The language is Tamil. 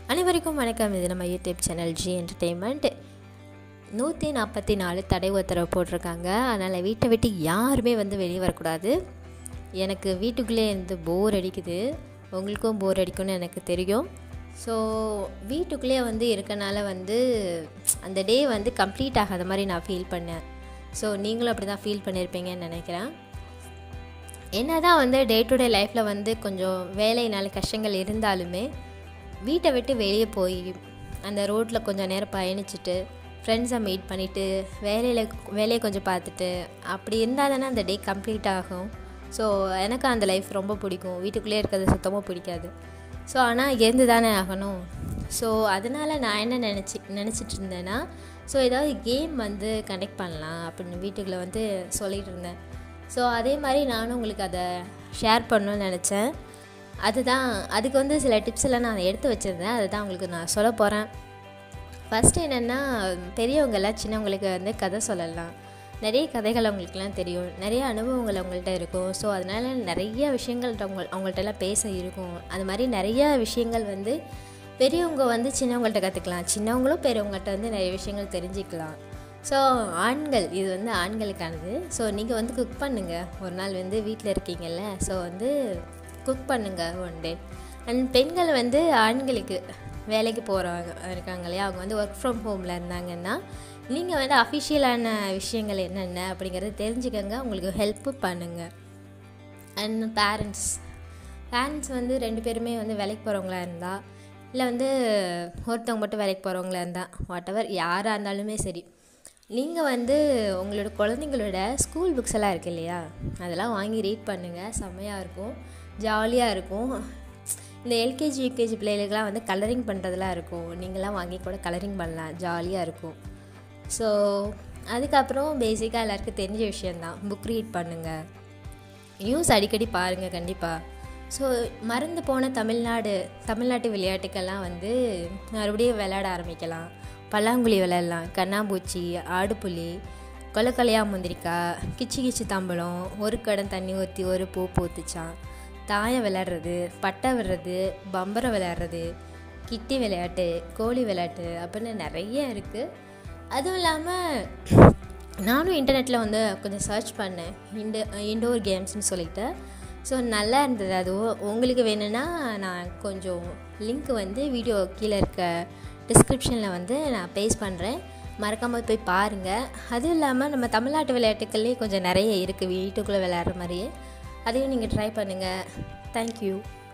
அனைவருக்கும் வணக்கம் இது நம்ம யூடியூப் சேனல் ஜி என்டர்டெயின்மெண்ட் நூற்றி நாற்பத்தி நாலு தடை உத்தரவு போட்டிருக்காங்க அதனால் வீட்டை விட்டு யாருமே வந்து வெளியே வரக்கூடாது எனக்கு வீட்டுக்குள்ளே இருந்து போர் அடிக்குது உங்களுக்கும் போர் அடிக்கும்னு எனக்கு தெரியும் ஸோ வீட்டுக்குள்ளே வந்து இருக்கனால வந்து அந்த டே வந்து கம்ப்ளீட் ஆகாத மாதிரி நான் ஃபீல் பண்ணேன் ஸோ நீங்களும் அப்படி தான் ஃபீல் பண்ணியிருப்பீங்கன்னு நினைக்கிறேன் என்ன தான் வந்து டே டு டே லைஃப்பில் வந்து கொஞ்சம் வேலையினால கஷ்டங்கள் இருந்தாலுமே வீட்டை விட்டு வெளியே போய் அந்த ரோட்டில் கொஞ்சம் நேரம் பயணிச்சுட்டு ஃப்ரெண்ட்ஸை மீட் பண்ணிவிட்டு வேலையில் வேலையை கொஞ்சம் பார்த்துட்டு அப்படி இருந்தால் தானே அந்த டே கம்ப்ளீட் ஆகும் ஸோ எனக்கு அந்த லைஃப் ரொம்ப பிடிக்கும் வீட்டுக்குள்ளே இருக்கிறது சுத்தமாக பிடிக்காது ஸோ ஆனால் இருந்து தானே ஆகணும் ஸோ அதனால் நான் என்ன நினச்சி நினச்சிட்டு இருந்தேன்னா ஸோ ஏதாவது கேம் வந்து கனெக்ட் பண்ணலாம் அப்படின்னு வீட்டுக்குள்ளே வந்து சொல்லிகிட்டு இருந்தேன் ஸோ அதே மாதிரி நானும் உங்களுக்கு அதை ஷேர் பண்ணணும்னு நினச்சேன் அதுதான் அதுக்கு வந்து சில டிப்ஸ் எல்லாம் நான் எடுத்து வச்சுருந்தேன் அதை தான் உங்களுக்கு நான் சொல்ல போகிறேன் ஃபஸ்ட்டு என்னென்னா பெரியவங்கெல்லாம் சின்னவங்களுக்கு வந்து கதை சொல்லலாம் நிறைய கதைகள் அவங்களுக்குலாம் தெரியும் நிறைய அனுபவங்கள் அவங்கள்ட்ட இருக்கும் ஸோ அதனால் நிறைய விஷயங்கள் அவங்க அவங்கள்ட்டலாம் பேச இருக்கும் அது மாதிரி நிறைய விஷயங்கள் வந்து பெரியவங்க வந்து சின்னவங்கள்ட்ட கற்றுக்கலாம் சின்னவங்களும் பெரியவங்கள்ட்ட வந்து நிறைய விஷயங்கள் தெரிஞ்சுக்கலாம் ஸோ ஆண்கள் இது வந்து ஆண்களுக்கானது ஸோ நீங்கள் வந்து குக் பண்ணுங்கள் ஒரு நாள் வந்து வீட்டில் இருக்கீங்கல்ல ஸோ வந்து குக் பண்ணுங்கள் ஒன் டே அண்ட் பெண்கள் வந்து ஆண்களுக்கு வேலைக்கு போகிறவங்க இருக்காங்க இல்லையா அவங்க வந்து ஒர்க் ஃப்ரம் ஹோமில் இருந்தாங்கன்னா நீங்கள் வந்து அஃபிஷியலான விஷயங்கள் என்னென்ன அப்படிங்கிறத தெரிஞ்சுக்கங்க உங்களுக்கு ஹெல்ப்பு பண்ணுங்கள் அண்ட் பேரண்ட்ஸ் பேரண்ட்ஸ் வந்து ரெண்டு பேருமே வந்து வேலைக்கு போகிறவங்களா இருந்தால் இல்லை வந்து ஒருத்தவங்க மட்டும் வேலைக்கு போகிறவங்களா இருந்தால் வாட் எவர் யாராக இருந்தாலுமே சரி நீங்கள் வந்து உங்களோட குழந்தைங்களோட ஸ்கூல் புக்ஸ் எல்லாம் இருக்கு இல்லையா அதெல்லாம் வாங்கி ரீட் பண்ணுங்கள் செம்மையாக இருக்கும் ஜாலியாக இருக்கும் இந்த எல்கேஜி யூகேஜி பிள்ளைகளுக்கெல்லாம் வந்து கலரிங் பண்ணுறதுலாம் இருக்கும் நீங்களாம் வாங்கி கூட கலரிங் பண்ணலாம் ஜாலியாக இருக்கும் ஸோ அதுக்கப்புறம் பேசிக்காக எல்லாருக்கும் தெரிஞ்ச விஷயந்தான் புக் ரீட் பண்ணுங்கள் நியூஸ் அடிக்கடி பாருங்கள் கண்டிப்பாக ஸோ மறந்து போன தமிழ்நாடு தமிழ்நாட்டு விளையாட்டுக்கெல்லாம் வந்து மறுபடியும் விளையாட ஆரம்பிக்கலாம் பல்லாங்குழி விளையாடலாம் கண்ணாம்பூச்சி ஆடுப்புலி கொலக்கலையா முந்திரிக்காய் கிச்சி கிச்சி தம்பளம் ஒரு கடன் தண்ணி ஊற்றி ஒரு பூ பூத்துச்சான் தாயம் விளையாடுறது பட்டை விடுறது பம்பரம் விளையாடுறது கிட்டி விளையாட்டு கோழி விளையாட்டு அப்படின்னு நிறைய இருக்குது அதுவும் இல்லாமல் நானும் இன்டர்நெட்டில் வந்து கொஞ்சம் சர்ச் பண்ணேன் இண்டோ இண்டோர் கேம்ஸ்னு சொல்லிட்டு ஸோ நல்லா இருந்தது அதுவும் உங்களுக்கு வேணும்னா நான் கொஞ்சம் லிங்க் வந்து வீடியோ கீழே இருக்க டிஸ்கிரிப்ஷனில் வந்து நான் பேஸ்ட் பண்ணுறேன் மறக்காமல் போய் பாருங்கள் அதுவும் இல்லாமல் நம்ம தமிழ்நாட்டு விளையாட்டுக்கள்லேயே கொஞ்சம் நிறைய இருக்குது வீட்டுக்குள்ளே விளையாடுற மாதிரியே அதையும் நீங்கள் ட்ரை பண்ணுங்கள் தேங்க்யூ